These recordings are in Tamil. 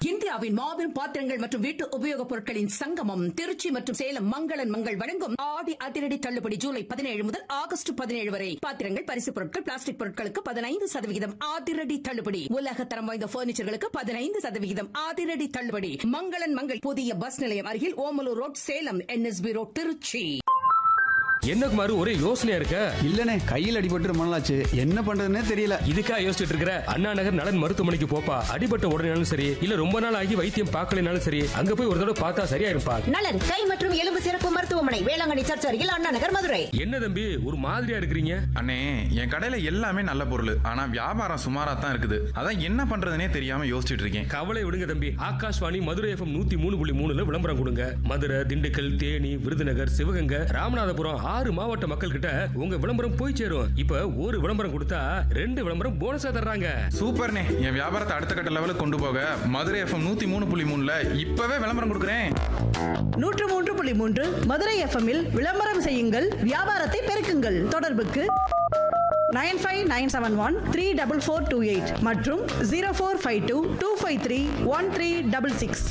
இந்தியாவின் மாபெரும் பாத்திரங்கள் மற்றும் வீட்டு உபயோகப் பொருட்களின் சங்கமம் திருச்சி மற்றும் சேலம் மங்களன் மங்கள் வழங்கும் ஆடி அதிரடி தள்ளுபடி ஜூலை பதினேழு முதல் ஆகஸ்ட் பதினேழு வரை பாத்திரங்கள் பரிசுப் பொருட்கள் பிளாஸ்டிக் பொருட்களுக்கு பதினைந்து சதவிகிதம் அதிரடி தள்ளுபடி உலக தரம் வாய்ந்த பர்னிச்சர்களுக்கு பதினைந்து சதவிகிதம் அதிரடி தள்ளுபடி மங்களன் மங்கள் புதிய பஸ் நிலையம் அருகில் Omalur road Salem NSB road Trichy என்ன குமார் ஒரே யோசனையா இருக்க இல்லனே கையில் அடிபட்டு ரொம்ப நாளாச்சு என்ன பண்றதுன்னே தெரியல இதுக்கா யோசிச்சுட்டு இருக்கிற அண்ணா நகர் நலன் மருத்துவமனைக்கு போப்பா அடிபட்ட உடனேனாலும் சரி இல்ல ரொம்ப நாள் ஆகி வைத்தியம் பார்க்கலைனாலும் சரி அங்க போய் ஒரு தடவை பார்த்தா சரியா இருப்பா நலன் கை மற்றும் எலும்பு சிறப்பு மருத்துவமனை வேளாங்கண்ணி சர்ச் அருகில் அண்ணா நகர் மதுரை என்ன தம்பி ஒரு மாதிரியா இருக்கிறீங்க அண்ணே என் கடையில எல்லாமே நல்ல பொருள் ஆனா வியாபாரம் சுமாரா தான் இருக்குது அதான் என்ன பண்றதுனே தெரியாம யோசிச்சுட்டு இருக்கேன் கவலை விடுங்க தம்பி ஆகாஷ்வாணி மதுரை எஃப்எம் நூத்தி மூணு புள்ளி மூணுல விளம்பரம் கொடுங்க மதுரை திண்டுக்கல் தேனி விருதுநகர் சிவகங்கை ராமநாதபுரம் ஆறு மாவட்ட மக்கள் கிட்ட உங்க விளம்பரம் போய் சேரும் இப்ப ஒரு விளம்பரம் கொடுத்தா ரெண்டு விளம்பரம் போனஸா தர்றாங்க சூப்பர்ண்ணே என் வியாபாரத்தை அடுத்த கட்ட லெவலுக்கு கொண்டு போக மதுரை எஃப்எம் நூத்தி மூணு புள்ளி மூணுல இப்பவே விளம்பரம் கொடுக்குறேன் நூற்று மூன்று புள்ளி மூன்று மதுரை எஃப்எம்மில் விளம்பரம் செய்யுங்கள் வியாபாரத்தை பெருக்குங்கள் தொடர்புக்கு nine five nine seven one three double four two eight மற்றும் zero four five two two five three one three double six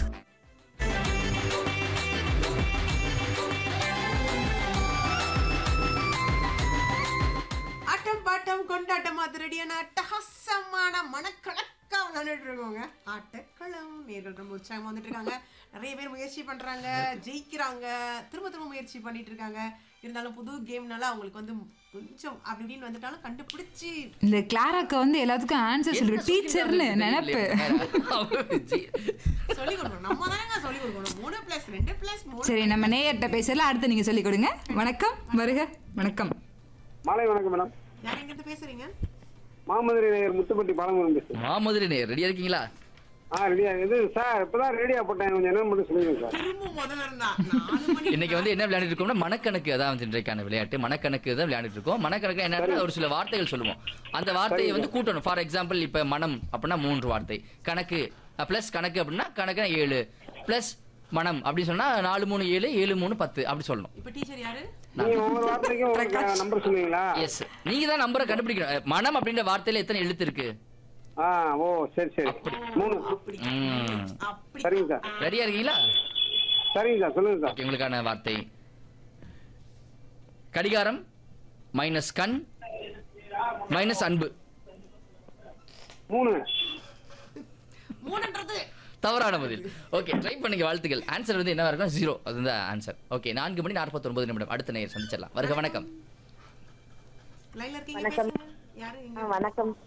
ஆட்டம் பாட்டம் கொண்டாட்டம் அதிரடியான அட்டகாசமான மனக்கணக்கா விளையாண்டுட்டு இருக்கோங்க ஆட்டக்களம் நேர்கள் ரொம்ப உற்சாகமா வந்துட்டு இருக்காங்க நிறைய பேர் முயற்சி பண்றாங்க ஜெயிக்கிறாங்க திரும்ப திரும்ப முயற்சி பண்ணிட்டு இருக்காங்க இருந்தாலும் புது கேம்னால அவங்களுக்கு வந்து கொஞ்சம் அப்படி இப்படின்னு வந்துட்டாலும் கண்டுபிடிச்சு இந்த கிளாராக்கு வந்து எல்லாத்துக்கும் ஆன்சர் சொல்ற டீச்சர்னு நினைப்பு சொல்லி கொடுக்கணும் நம்ம தானங்க சொல்லி கொடுக்கணும் மூணு பிளஸ் ரெண்டு பிளஸ் மூணு சரி நம்ம நேயர்கிட்ட பேசல அடுத்து நீங்க சொல்லி கொடுங்க வணக்கம் வருக வணக்கம் மாலை வணக்கம் மேடம் யார் எங்கிட்ட பேசுறீங்க மாமதுரை நேயர் முத்துப்பட்டி பாலமுருகன் பேசுறேன் மாமதுரை நேர் ரெடியா இருக்கீங்களா ஆ ரெடியா இது சார் இப்பதான் ரெடியா போட்டேன் கொஞ்சம் என்ன மட்டும் சொல்லுங்க சார் திரும்ப முதல்ல இருந்தா நாலு மணி இன்னைக்கு வந்து என்ன விளையாடிட்டு இருக்கோம்னா மனக்கணக்கு அதான் வந்து இன்றைக்கான விளையாட்டு மனக்கணக்கு தான் விளையாடிட்டு இருக்கோம் மனக்கணக்கு என்ன ஒரு சில வார்த்தைகள் சொல்லுவோம் அந்த வார்த்தையை வந்து கூட்டணும் ஃபார் எக்ஸாம்பிள் இப்ப மனம் அப்படின்னா மூன்று வார்த்தை கணக்கு பிளஸ் கணக்கு அப்படின்னா கணக்குனா ஏழு பிளஸ் மனம் அப்படின்னு சொன்னா நாலு மூணு ஏழு ஏழு மூணு பத்து அப்படி சொல்லணும் இப்ப டீச்சர் யாரு நீங்க ஒவ்வொரு வார்த்தைக்கும் ஒரு நம்பர் சொல்லுவீங்களா எஸ் நீங்க தான் நம்பரை கண்டுபிடிக்கணும் மனம் அப்படின்ற வார்த்தையில எத்தனை எழுத்து இருக்கு ஆ ஓ சரி சரி மூணு ம். அப்படி சரிங்க சார் ரெடியா இருக்கீங்களா சரிங்க சார் சொல்லுங்க சார் ஓகே, உங்களுக்கான வார்த்தை கடிகாரம் மைனஸ் கண் மைனஸ் அன்பு மூணு மூணுன்றது தவறான பதில் ஓகே ட்ரை பண்ணுங்க வாழ்த்துக்கள் ஆன்சர் வந்து என்ன இருக்கும் ஜீரோ அதுதான் ஆன்சர் ஓகே நான்கு மணி நாற்பத்தொன்பது நிமிடம் அடுத்த நேரம் சந்திச்சிடலாம் வருக வணக்கம் லைன்ல இருக்கீங்க பேசுங்க யாரு எங்க வணக்கம்